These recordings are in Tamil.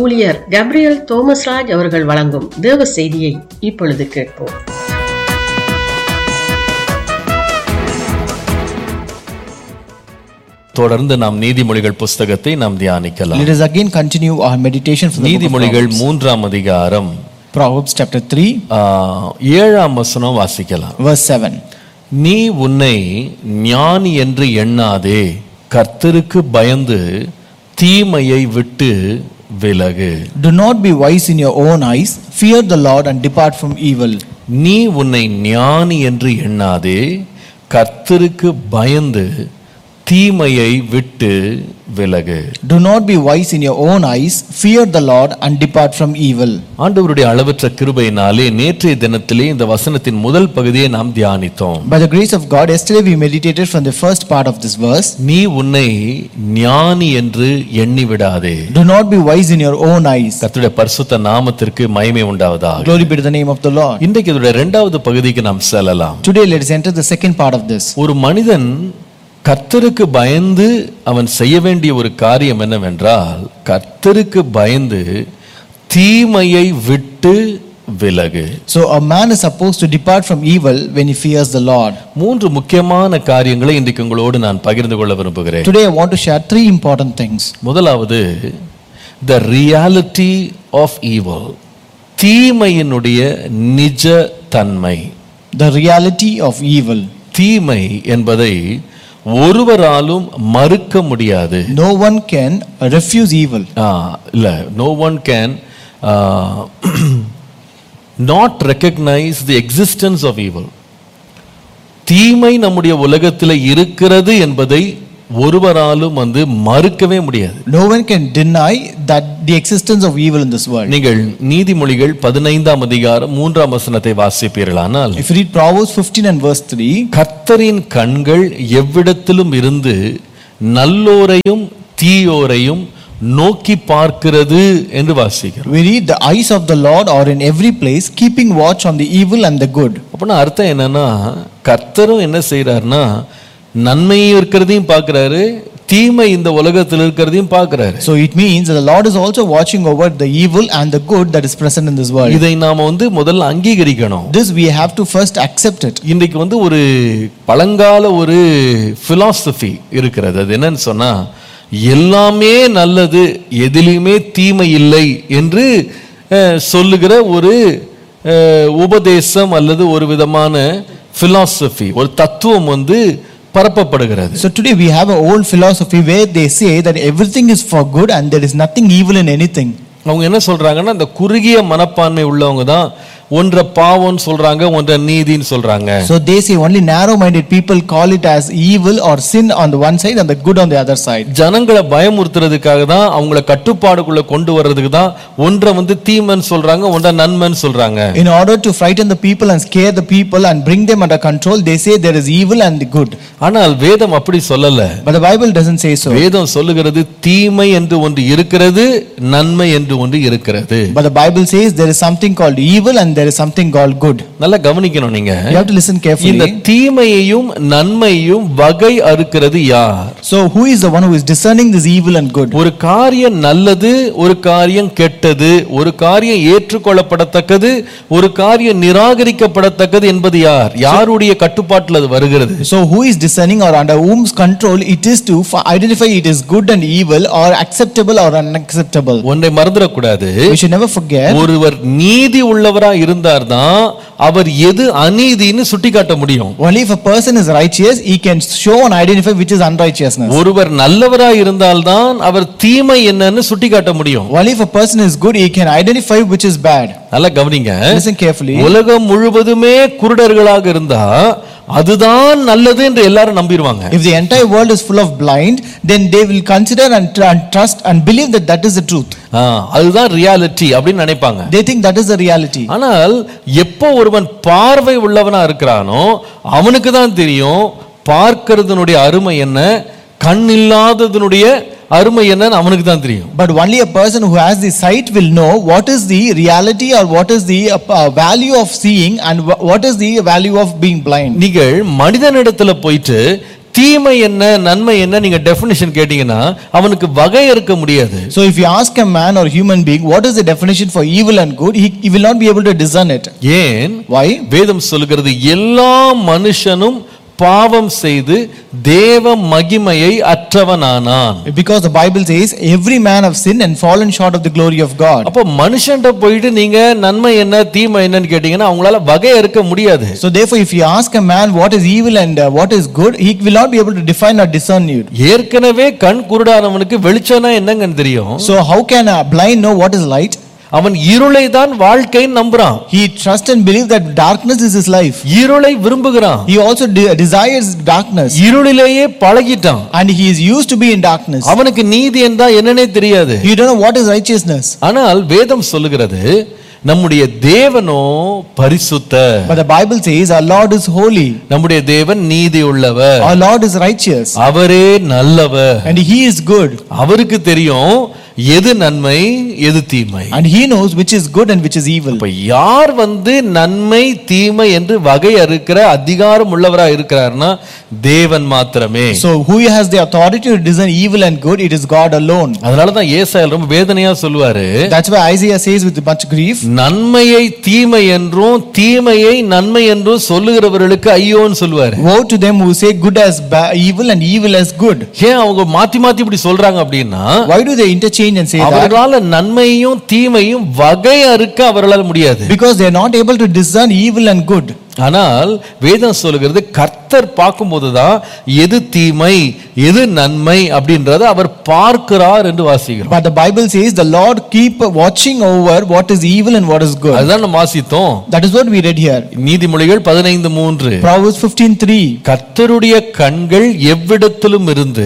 ஊழியர் கேப்ரியல் தோமஸ்ராஜ் அவர்கள் வழங்கும் தேவ செய்தியை இப்பொழுது கேட்போம் தொடர்ந்து நாம் நீதிமொழிகள் புஸ்தகத்தை நாம் தியானிக்கலாம் Let us again continue our meditation from the book of நீதிமொழிகள் Proverbs. மூன்றாம் அதிகாரம் Proverbs chapter 3, ஆ, ஏழாம் வசனம் வாசிக்கலாம் verse 7. நீ உன்னை ஞானி என்று எண்ணாதே கர்த்தருக்கு பயந்து தீமையை விட்டு விலகு Do not be wise in your own eyes, fear the Lord and depart from evil. நீ உன்னை ஞானி என்று எண்ணாதே கர்த்தருக்கு பயந்து தீமையை விட்டு விலகு Do not be wise in your own eyes, fear the Lord and depart from evil. ஆண்டவருடைய அளவற்ற கிருபையினாலே நேற்றைய தினத்திலே இந்த வசனத்தின் முதல் பகுதியை நாம் தியானித்தோம் By the grace of God, yesterday we meditated from the first part of this verse. நீ உன்னை ஞானி என்று எண்ணி விடாதே Do not be wise in your own eyes. கர்த்தருடைய பரிசுத்த நாமத்திற்கு மகிமை உண்டாவதாக Glory be to the name of the Lord. இன்றைக்கு இதோட இரண்டாவது பகுதிக்கு நாம் செல்லலாம் Today, let us enter the second part of this. ஒரு மனிதன் கர்த்தருக்கு பயந்து அவன் செய்ய வேண்டிய ஒரு காரியம் என்னவென்றால் கர்த்தருக்கு பயந்து தீமையை விட்டு விலகு So, a man is supposed to depart from evil when he fears the Lord. மூன்று முக்கியமான காரியங்களை இன்றைக்கு உங்களோடு நான் பகிர்ந்து கொள்ள விரும்புகிறேன் Today, I want to share three important things. முதலாவது த ரியாலிட்டி ஆஃப் ஈவல் தீமையினுடைய நிஜ தன்மை The reality of evil. தீமை என்பதை ஒருவராலும் மறுக்க முடியாது No one can refuse evil. ஆ, இல்ல no one can not recognise the existence of evil தீமை நம்முடைய உலகத்தில் இருக்கிறது என்பதை ஒருவராலும் வந்து மறுக்கவே முடியாது No one can deny that the existence of evil in this world. நீங்கள் நீதிமொழிகள் பதினைந்தாம் அதிகாரம் மூன்றாம் வசனத்தை வாசிப்பீர்களானால் If you read Proverbs 15 and verse 3, கர்த்தரின் கண்கள் எவ்விடத்திலும் இருந்து நல்லோரையும் தீயோரையும் நோக்கி பார்க்கிறது என்று வாசிக்கிறோம் we read the eyes of the Lord are in every place, keeping watch on the evil and the good. அப்படின்னா அர்த்தம் என்னன்னா கர்த்தரும் என்ன செய்யறாருன்னா நன்மையும் இருக்கிறதையும் பார்க்கறாரு தீமை இந்த உலகத்தில் இருக்கிறதையும் பார்க்கறாரு So it means that the Lord is also watching over the evil and the good that is present in this world. இதை நாம வந்து முதல்ல அங்கீகரிக்கணும் This we have to first accept it. இன்றைக்கு வந்து ஒரு பழங்கால ஒரு philosophy இருக்கிறது அது என்னன்னு சொன்னா எல்லாமே நல்லது எதிலுமே தீமை இல்லை என்று அஹ், சொல்லுகிற ஒரு அஹ், உபதேசம் அல்லது ஒரு விதமான philosophy ஒரு தத்துவம் வந்து பரப்பப்படுகிறது So today we have an old philosophy where they say that everything is for good and there is nothing evil in anything. அவங்க என்ன சொல்றாங்கன்னா இந்த குறுகிய மனப்பான்மை உள்ளவங்க தான் ஒன்றை பாவம்னு சொல்றாங்க ஒன்றை நீதின்னு சொல்றாங்க So they say only narrow minded people call it as evil or sin on the one side and the good on the other side. ஜனங்களை பயமுறுத்துறதுக்காக தான் அவங்கள கட்டுப்பாடுக்குள்ள கொண்டு வர்றதுக்கு தான் ஒன்றை வந்து தீமைன்னு சொல்றாங்க ஒன்றை நன்மைன்னு சொல்றாங்க In order to frighten the people and scare the people and bring them under control, they say there is evil and the good. ஆனால் வேதம் அப்படி சொல்லல But the Bible doesn't say so. வேதம் சொல்லுகிறது தீமை என்று ஒன்று இருக்கிறது நன்மை என்று ஒன்று இருக்கிறது But the Bible says there is something called evil and there is something called good. நல்லா கவனிக்கணும் நீங்க You have to listen இந்த carefully. தீமையையும் நன்மையையும் வகை அறுக்கிறது யார் So who is the one who is discerning this evil and good? ஒரு காரியம் நல்லது ஒரு காரியம் கெட்டது ஒரு காரியம் ஏற்றுக்கொள்ளப்படத்தக்கது ஒரு காரியம் நிராகரிக்கப்படத்தக்கது என்பது யார் யாருடைய கட்டுப்பாட்டில் அது வருகிறது So who is discerning or under whom's control it is to f- identify it is good and evil or acceptable or unacceptable. ஒன்றை மறந்துடக்கூடாது We should never forget. ஒருவர் நீதி உள்ளவரா இருந்தார்தான் அவர் எது அநீதின்னு சுட்டிக்காட்ட முடியும் Only if a person is righteous, he can show and identify which is unrighteousness. ஒருவர் நல்லவரா இருந்தால்தான் அவர் தீமை என்னன்னு சுட்டிக்காட்ட முடியும் Only if a person is good, he can identify which is bad. நல்லா கவனிங்க Listen carefully. உலகம் முழுவதுமே குருடர்களாக இருந்தா அதுதான் நல்லது என்று எல்லாரும் நம்பிடுவாங்க If the entire world is full of blind, then they will consider and, tr- and trust and believe that that is the truth. ஆ, அதுதான் ரியாலிட்டி அப்படின்னு நினைப்பாங்க They think that is the reality. ஆனால் எப்போ ஒருவன் பார்வை உள்ளவனா இருக்கிறானோ அவனுக்கு தான் தெரியும் பார்க்கிறதுனுடைய அருமை என்ன கண் இல்லாததனுடைய அருமை என்னன்னு அவனுக்கு தான் தெரியும் But only a person who has the sight will know what is the reality or what is the uh, uh, value of seeing and wh- what is the value of being blind. நீங்கள் மனிதனிடத்துல போயிட்டு தீமை என்ன நன்மை என்ன நீங்க டெஃபினிஷன் கேட்டீங்கன்னா அவனுக்கு வகை இருக்க முடியாது So if you ask a man or human being what is the definition for evil and good, he, he will not be able to discern it. ஏன் Why? வேதம் சொல்லுகிறது எல்லா மனுஷனும் பாவம் செய்து தேவ மகிமையை அற்றவனானான் Because the Bible says every man have sinned and fallen short of the glory of God. அப்போ மனுஷன்ட்ட போயிட்டு நீங்க நன்மை என்ன தீமை என்னன்னு கேட்டீங்கன்னா அவங்களால வகை இருக்க முடியாது So therefore if you ask a man what is evil and uh, what is good, he will not be able to define or discern it. ஏற்கனவே கண் குருடானவனுக்கு வெளிச்சம்னா என்னங்கன்னு தெரியும் So how can a blind know what is light? அவன் இருளை தான் வாழ்க்கைன்னு நம்புறான் He trusts and believes that darkness is his life. இருளை விரும்புகிறான் He also de- desires darkness இருளிலேயே பழகிட்டான் and he is used to be in darkness. அவனுக்கு நீதி என்றா என்னன்னே தெரியாது You don't know what is righteousness. ஆனால் வேதம் சொல்லுகிறது நம்முடைய தேவனோ பரிசுத்த But the Bible says our Lord is holy, நம்முடைய தேவன் நீதி உள்ளவர் our Lord is righteous, அவரே நல்லவர் and he is good. அவருக்கு தெரியும் எது நன்மை எது தீமை And he knows which is good and which is evil. இப்ப யார் வந்து நன்மை தீமை என்று வகை அறுக்கிற அதிகாரம் உள்ளவரா இருக்கிறார்னா தேவன் மாத்திரமே So who has the authority to discern evil and good? It is God alone. அதனாலதான் ஏசாயல் ரொம்ப வேதனையா சொல்லுவாரு That's why Isaiah says with much grief, நன்மையை தீமை என்றும் தீமையை நன்மை என்றும் சொல்லுகிறவர்களுக்கு ஐயோன்னு சொல்லுவாரு Woe to them who say good as ba- evil and evil as good. ஏன் அவங்க மாத்தி மாத்தி இப்படி சொல்றாங்க அப்படின்னா Why do they interchange and say that? அவர்களால நன்மையும் தீமையும் வகை அறுக்க அவர்களால் முடியாது Because they are not able to discern evil and good. ஆனால் வேதம் சொல்லுகிறது கர்த்தர் பார்க்கும்போதுதான் எது தீமை எது நன்மை அப்படின்றத அவர் பார்க்கிறார் என்று வாசிக்கிறோம் But the Bible says the Lord keep watching over what is evil and what is good. அதுதான் நம்ம வாசித்தோம் That is what we read here. நீதிமொழிகள் பதினைந்து மூன்று Proverbs 15:3. கர்த்தருடைய கண்கள் எவ்விடத்திலும் இருந்து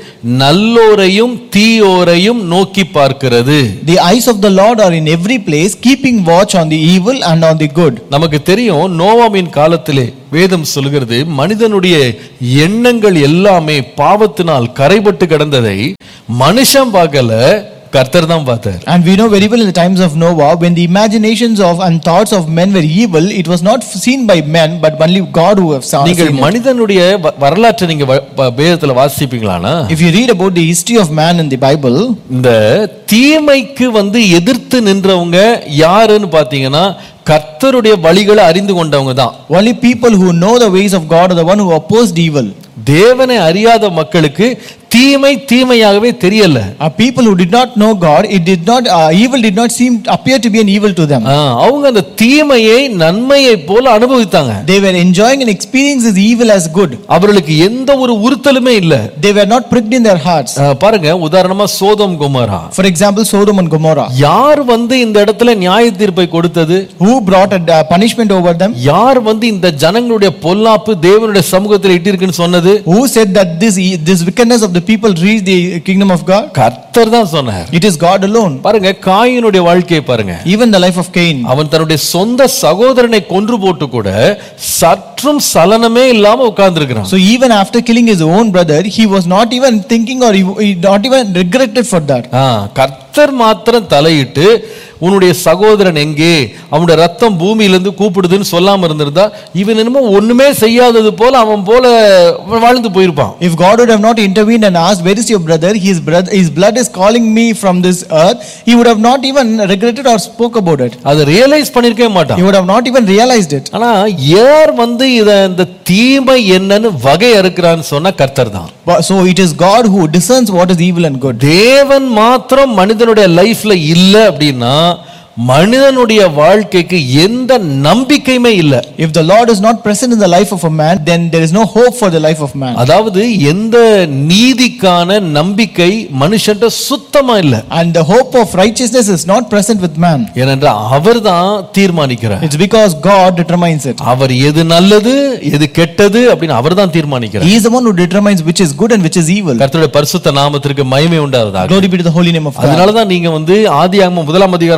நல்லோரையும் தீயோரையும் நோக்கி பார்க்கிறது The eyes of the Lord are in every place, keeping watch on the evil and on the good. நமக்கு தெரியும் நோவாமின் காலத்திலே வேதம் சொல்கிறது மனிதனுடைய எண்ணங்கள் எல்லாமே பாவத்தினால் கரைபட்டு கிடந்ததை மனுஷன் பார்க்கல கர்த்தர் தான் பார்த்தார் And we know very well in the times of Noah, when the imaginations of and thoughts of men were evil, it was not seen by men, but only God who have saw. நீங்கள் seen it. மனிதனுடைய வ- வரலாற்றை நீங்க வ- வ- வேதத்துல வாசிப்பீங்களானா If you read about the history of man in the Bible, இந்த தீமைக்கு வந்து எதிர்த்து நின்றவங்க யாருன்னு பாத்தீங்கன்னா கர்த்தருடைய வழிகளை அறிந்து கொண்டவங்க தான் only people who know the ways of God are the one who opposed evil. தேவனை அறியாத மக்களுக்கு தீமை தீமையாகவே தெரியல Uh, people who did not know God, it did not uh, evil did not seem appear to be an evil to them. ஆ, அவங்க அந்த தீமையை நன்மையை போல அனுபவித்தாங்க They were enjoying and experiencing evil as good. அவர்களுக்கு எந்த ஒரு உறுத்தலுமே இல்ல They were not pricked in their hearts. ஆ, பாருங்க உதாரணமா சோதம் குமாரா For example, Sodom and Gomorrah. யார் வந்து இந்த இடத்துல நியாய தீர்ப்பை கொடுத்தது Who brought a uh, punishment over them? யார் வந்து இந்த ஜனங்களுடைய பொல்லாப்பு தேவனுடைய சமூகத்தில் இட்டிருக்குன்னு சொன்னது Who said that this e- this wickedness of the people reached the kingdom of God? கர்த்தர் தான் சொன்னார் It is God alone. பாருங்க காயினுடைய வாழ்க்கையை பாருங்க Even the life of Cain. அவன் தன்னுடைய சொந்த சகோதரனை கொன்று போட்டு கூட சற்றும் சலனமே இல்லாம உட்கார்ந்திருக்கிறான் So even after killing his own brother, he was not even thinking or he, he not even regretted for that. ஆ, கர்த்தர் மாத்திரம் தலையிட்டு உன்னுடைய சகோதரன் எங்கே அவனுடைய ரத்தம் பூமியிலிருந்து கூப்பிடுதுன்னு சொல்லாம இருந்திருந்தா இவன் என்னமோ ஒண்ணுமே செய்யாதது போல அவன் போல வாழ்ந்து போயிருப்பான் If God would have not intervened and asked, Where is your brother? His, brother, his blood is calling me from this earth, he would have not even regretted or spoke about it. அதை ரியலைஸ் பண்ணிருக்கவே He மாட்டான் would have not even realized it. ஆனா யார் வந்து இத இந்த தீமை என்னன்னு வகை அறுக்கிறான்னு சொன்னா கர்த்தர் தான் But- So it is God who discerns what is evil and good. தேவன் மாத்திரம் மனிதனுடைய லைஃப்ல இல்ல அப்படின்னா மனிதனுடைய வாழ்க்கைக்கு எந்த நம்பிக்கையுமே இல்ல If the Lord is not present in the life of a man, then there is no hope for the life of man. அதாவது எந்த நீதிக்கான நம்பிக்கை மனுஷன்ட்ட சுத்தமா இல்ல And the hope of righteousness is not present with man. ஏனென்றால் அவர் தான் தீர்மானிக்கிறார் It's because God determines it. அவர் எது நல்லது எது கெட்டது அப்படின்னு அவர் தான் தீர்மானிக்கிறார் He is the one who determines which is good and which is evil. கர்த்தருடைய பரிசுத்த நாமத்திற்கு மகிமை உண்டாவதாக Glory be to the holy name of God. அதனாலதான் நீங்க வந்து ஆதியாகமம் முதலாம் அதிகாரம் ஃபுல்லா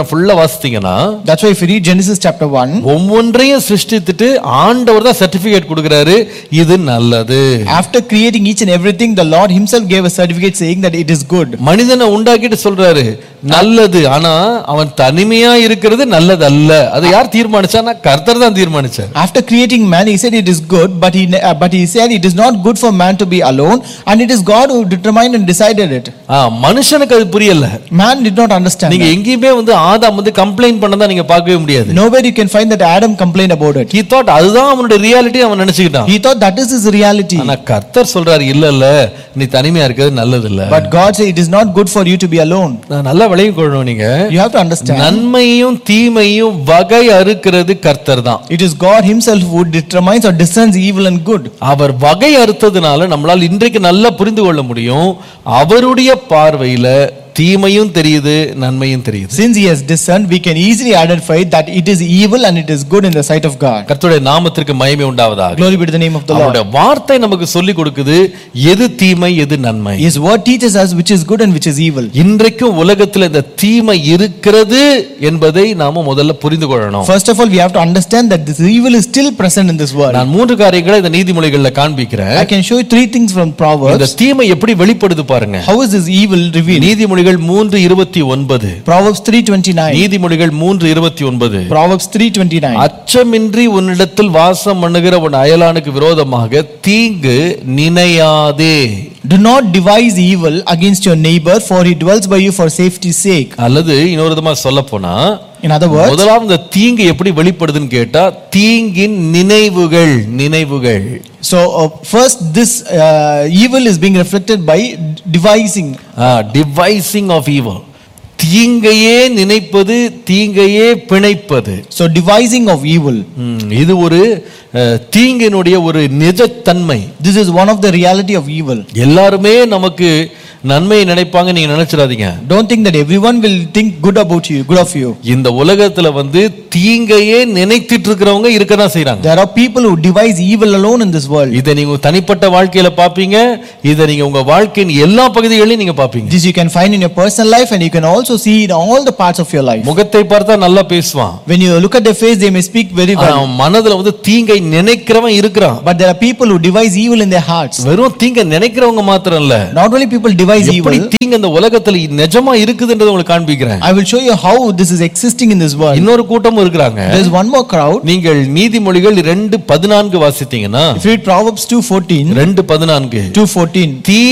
வாசித்தீங்கன்னா That's why if you read Genesis chapter 1, ஒவ்வொன்றையும் சிருஷ்டித்துட்டு ஆண்டவர் தான் சர்டிபிகேட் கொடுக்கறாரு இது நல்லது after creating each and everything, the Lord Himself gave a certificate saying that it is good. மனிதனை உண்டாக்கிட்டு சொல்றாரு நல்லது ஆனா அவன் தனிமையா இருக்கிறது நல்லது அல்ல அதை யார் தீர்மானிச்சான்னா கர்த்தர் தான் தீர்மானிச்சார் After creating man, He said it is good, but He uh, but He said it is not good for man to be alone, and it is God who determined and decided it. ஆ, மனுஷனுக்கு அது புரியல Man did not understand. நீங்க that. எங்கேயுமே வந்து ஆதாம் வந்து கம்ப்ளைண்ட் பண்ணதா நீங்க பார்க்கவே முடியாது Nowhere you can find that Adam complained about it. he thought அதுதான் அவனுடைய ரியாலிட்டி அவன் நினைச்சுக்கிட்டான் He thought that is his reality. ஆனா கர்த்தர் சொல்றாரு இல்ல இல்ல நீ தனிமையா இருக்கிறது நல்லது இல்ல But God said it is not good for you to be alone. நான் நல்லா விளையும் கொள்ளணும் நீங்க You have to understand. நன்மையும் தீமையும் வகை அறுக்கிறது கர்த்தர் தான் It is God Himself who determines or discerns evil and good. அவர் வகை அறுத்ததுனால நம்மளால் இன்றைக்கு நல்லா புரிந்து கொள்ள முடியும் அவருடைய பார்வையில தீமையும் தெரியுது நன்மையும் தெரியுது Since He has discerned, we can easily identify that it is evil and it is good in the sight of God. கர்த்தருடைய நாமத்திற்கு மகிமை உண்டாவதாக Glory be to the name of the Lord. அவருடைய வார்த்தை நமக்கு சொல்லி கொடுக்குது எது தீமை எது நன்மை His word teaches us which is good and which is evil. இன்றைக்கும் உலகத்தில் இந்த தீமை இருக்கிறது என்பதை நாம முதல்ல புரிந்து கொள்ளணும் First of all, we have to understand that this evil is still present in this world. நான் மூன்று காரியங்களை இந்த நீதிமொழிகள்ல காண்பிக்கிறேன் I can show you three things from இந்த Proverbs. தீமை எப்படி வெளிப்படுது பாருங்க How is this evil revealed? நீதிமொழிகள் மூன்று இருபத்தி ஒன்பது Proverbs 3:29. நீதிமொழிகள் மூன்று இருபத்தி ஒன்பது Proverbs 3:29. அச்சமின்றி உன்னிடத்தில் வாசம் பண்ணுகிற உன் அயலானுக்கு விரோதமாக தீங்கு நினையாதே Do not devise evil against your neighbor, for he dwells by you for safety's sake. அல்லது இன்னொரு விதமா சொல்ல போனா In other words, முதலாவது இந்த தீங்கு எப்படி வெளிப்படுதுன்னு கேட்டா தீங்கின் நினைவுகள் நினைவுகள் so uh, first this uh, evil is being reflected by devising. Devising of evil தீங்கையே நினைப்பது தீங்கையே பிணைப்பது So devising of evil. ம், இது ஒரு அஹ், தீங்கினுடைய ஒரு நிஜத்தன்மை This is one of the reality of evil. எல்லாருமே நமக்கு நன்மையை நினைப்பாங்க நீங்க நினைச்சிடாதீங்க Don't think that everyone will think good about you, good of you. இந்த உலகத்துல வந்து தீங்கையே நினைத்திட்டு இருக்கிறவங்க இருக்கதான் செய்றாங்க There are people who devise evil alone in this world. இதை நீங்க உங்க தனிப்பட்ட வாழ்க்கையில பாப்பீங்க இதை நீங்க உங்க வாழ்க்கையின் எல்லா பகுதிகளையும் நீங்க பாப்பீங்க This you can find in your personal life and you can also see in all the parts of your life. முகத்தை பார்த்தா நல்லா பேசுவான் When you look at their face, they may speak very ஆனா well. அவன் மனதுல வந்து தீங்கை நினைக்கிறவன் இருக்கிறான் But there are people who devise evil in their hearts. வெறும் தீங்க நினைக்கிறவங்க மாத்திரம் இல்ல Not only people devise எப்படி evil, தீங்கு அந்த உலகத்துல நிஜமா இருக்குதுன்றதை உங்களுக்கு காண்பிக்கிறேன் I will show you how this is existing in this world. இன்னொரு கூட்டமும் இருக்கிறாங்க There is one more crowd. நீங்கள் நீதிமொழிகள் ரெண்டு பதினான்கு வாசித்தீங்கன்னா If you read Proverbs 2.14, ரெண்டு பதினான்கு 2.14, தீ